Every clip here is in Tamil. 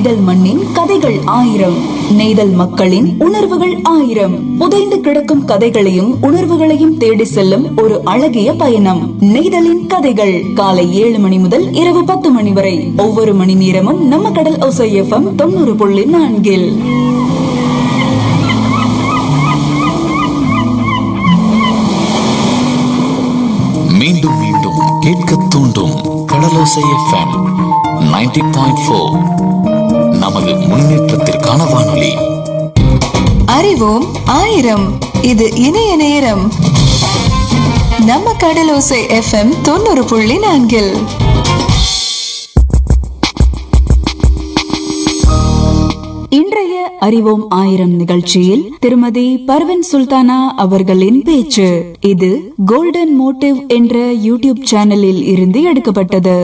நெய்தல் மண்ணின் கதைகள் ஆயிரம் நெய்தல் மக்களின் உணர்வுகள் ஆயிரம் புதைந்து கிடக்கும் கதைகளையும் உணர்வுகளையும் தேடி செல்லும் ஒரு அழகிய பயணம் நெய்தலின் கதைகள் காலை ஏழு மணி முதல் இரவு பத்து மணி வரை ஒவ்வொரு மணி நேரமும் நம்ம கடல் ஒசை எஃப்எம் தொண்ணூறு புள்ளி நான்கில் மீண்டும் மீண்டும் கேட்க தூண்டும் கடலோசை எஃப்எம் 90.4 பாயிண்ட் நமது முன்னேற்றத்திற்கான வானொலி அறிவோம் ஆயிரம் இது இணைய நேரம் நம்ம கடலோசை எஃப்எம் தொண்ணூறு புள்ளி நான்கில் இன்றைய அறிவோம் ஆயிரம் நிகழ்ச்சியில் திருமதி பர்வன் சுல்தானா அவர்களின் பேச்சு இது கோல்டன் மோட்டிவ் என்ற யூடியூப் சேனலில் இருந்து எடுக்கப்பட்டது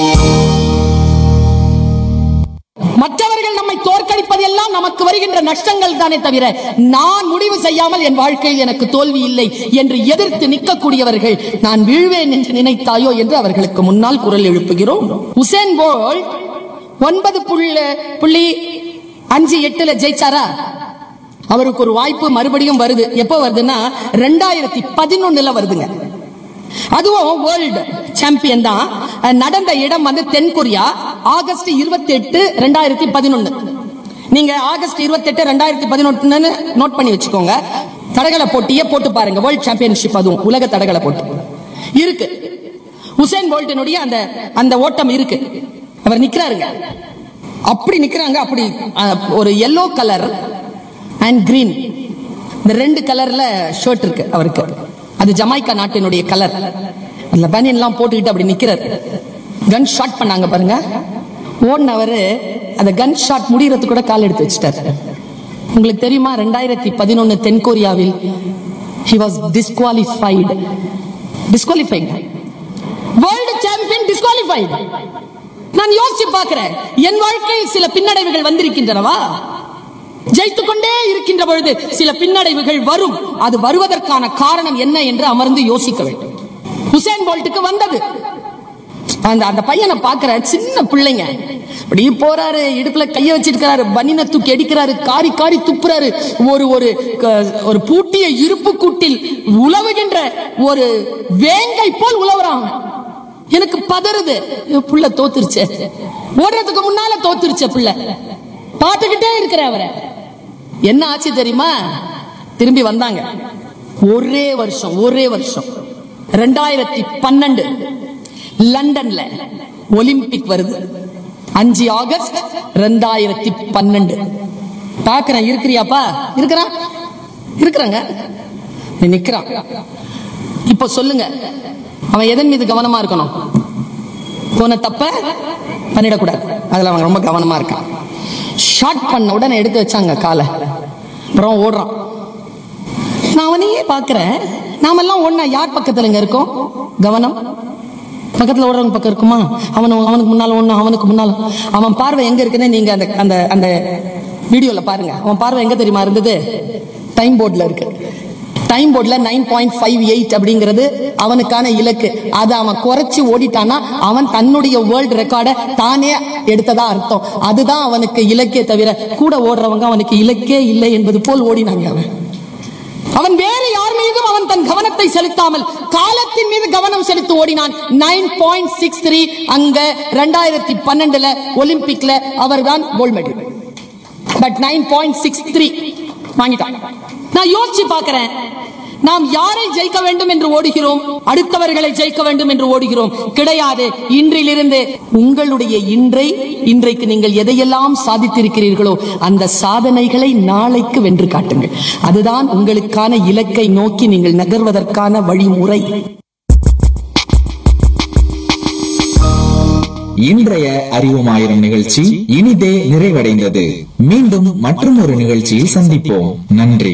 மற்றவர்கள் நம்மை தோற்கடிப்பதெல்லாம் நமக்கு வருகின்ற நஷ்டங்கள் தானே தவிர நான் முடிவு செய்யாமல் என் வாழ்க்கையில் எனக்கு தோல்வி இல்லை என்று எதிர்த்து நிற்கக்கூடியவர்கள் நான் வீழ்வேன் என்று நினைத்தாயோ என்று அவர்களுக்கு முன்னால் குரல் எழுப்புகிறோம் உசேன் போல்ட் ஒன்பது புள்ள புள்ளி அஞ்சு எட்டுல ஜெயிச்சாரா அவருக்கு ஒரு வாய்ப்பு மறுபடியும் வருது எப்போ வருதுன்னா ரெண்டாயிரத்தி பதினொன்னுல வருதுங்க அதுவும் வேர்ல்டு சாம்பியன் தான் அஹ் நடந்த இடம் வந்து தென்கொரியா ஆகஸ்ட் இருபத்தி எட்டு ரெண்டாயிரத்தி பதினொன்னு நீங்க ஆகஸ்ட் இருபத்தி எட்டு ரெண்டாயிரத்தி பதினொன்னு நோட் பண்ணி வச்சுக்கோங்க தடகள போட்டியை போட்டு பாருங்க வேர்ல்ட் சாம்பியன்ஷிப் அதுவும் உலக தடகள போட்டி இருக்கு உசேன் போல்ட்டினுடைய அந்த அந்த ஓட்டம் இருக்கு அவர் நிக்கிறாருங்க அப்படி நிக்கிறாங்க அப்படி அஹ், ஒரு எல்லோ கலர் அண்ட் கிரீன் இந்த ரெண்டு கலர்ல ஷர்ட் இருக்கு அவருக்கு அது ஜமைக்கா நாட்டினுடைய கலர் அதுல பனியன் எல்லாம் போட்டுக்கிட்டு அப்படி நிக்கிறாரு கன் ஷாட் பண்ணாங்க பாருங்க ஓடினவர் அந்த கன் ஷாட் முடியறதுக்கு கூட கால் எடுத்து வச்சிட்டாரு உங்களுக்கு தெரியுமா ரெண்டாயிரத்தி பதினொன்னு தென்கொரியாவில் he was disqualified disqualified world champion disqualified நான் யோசிச்சு பார்க்கிறேன் என் வாழ்க்கையில் சில பின்னடைவுகள் வந்திருக்கின்றனவா ஜெயித்துக் கொண்டே இருக்கின்ற பொழுது சில பின்னடைவுகள் வரும் அது வருவதற்கான காரணம் என்ன என்று அமர்ந்து யோசிக்க வேண்டும் உசேன் போல்ட்டுக்கு வந்தது அந்த அந்த பையனை பாக்குற சின்ன பிள்ளைங்க அப்படி போறாரு இடுப்புல கைய வச்சிருக்கிறாரு பனின தூக்கி அடிக்கிறாரு காரி காரி துப்புறாரு ஒரு ஒரு க- ஒரு பூட்டிய இருப்பு கூட்டில் உழவுகின்ற ஒரு வேங்கை போல் உழவுறான் எனக்கு பதறுது ஐயோ, புள்ள தோத்துருச்சு ஓடுறதுக்கு முன்னால தோத்துருச்ச புள்ள பார்த்துக்கிட்டே இருக்கிற அவரை என்ன ஆச்சு தெரியுமா திரும்பி வந்தாங்க ஒரே வருஷம் ஒரே வருஷம் ரெண்டாயிரத்தி பன்னெண்டு லண்டன்ல ஒலிம்பிக் வருது அஞ்சு ஆகஸ்ட் ரெண்டாயிரத்தி பன்னெண்டு பாக்குறேன் இருக்கிறியாப்பா இருக்கிறான் இருக்கிறாங்க நீ நிக்கிறான் இப்ப சொல்லுங்க அவன் எதன் மீது கவனமா இருக்கணும் போன தப்ப பண்ணிடக்கூடாது அதுல அவன் ரொம்ப கவனமா இருக்கான் ஷார்ட் பண்ண உடனே எடுத்து வச்சாங்க காலை அப்புறம் ஓடுறான் நான் அவனையே பாக்குறேன் நாமெல்லாம் ஒண்ணா யார் பக்கத்துலங்க இருக்கோம் கவனம் பக்கத்துல ஓடுறவங்க பக்கம் இருக்குமா அவன் அவனுக்கு முன்னால ஒண்ணு அவனுக்கு முன்னால அவன் பார்வை எங்க இருக்குன்னு நீங்க அந்த அந்த அந்த வீடியோல பாருங்க அவன் பார்வை எங்க தெரியுமா இருந்தது டைம் போர்டுல இருக்கு டைம் போர்டுல நைன் பாயிண்ட் ஃபைவ் எயிட் அப்படிங்கிறது அவனுக்கான இலக்கு அதை அவன் குறைச்சு ஓடிட்டானா அவன் தன்னுடைய வேர்ல்டு ரெக்கார்டை தானே எடுத்ததா அர்த்தம் அதுதான் அவனுக்கு இலக்கே தவிர கூட ஓடுறவங்க அவனுக்கு இலக்கே இல்லை என்பது போல் ஓடினாங்க அவன் அவன் வேறு யார் மீதும் அவன் தன் கவனத்தை செலுத்தாமல் காலத்தின் மீது கவனம் செலுத்தி ஓடினான் நைன் பாயிண்ட் சிக்ஸ் த்ரீ அங்க ரெண்டாயிரத்தி பன்னெண்டுல ஒலிம்பிக்ல அவர்தான் gold medal but nine point six three வாங்கிட்டான் நான் யோசிச்சு பார்க்கிறேன் நாம் யாரை ஜெயிக்க வேண்டும் என்று ஓடுகிறோம் அடுத்தவர்களை ஜெயிக்க வேண்டும் என்று ஓடுகிறோம் கிடையாது இன்றிலிருந்து உங்களுடைய இன்றை இன்றைக்கு நீங்கள் எதையெல்லாம் சாதித்திருக்கிறீர்களோ அந்த சாதனைகளை நாளைக்கு வென்று காட்டுங்கள் அதுதான் உங்களுக்கான இலக்கை நோக்கி நீங்கள் நகர்வதற்கான வழிமுறை இன்றைய அறிவும் ஆயிரம் நிகழ்ச்சி இனிதே நிறைவடைந்தது மீண்டும் மற்றும் ஒரு நிகழ்ச்சியில் சந்திப்போம் நன்றி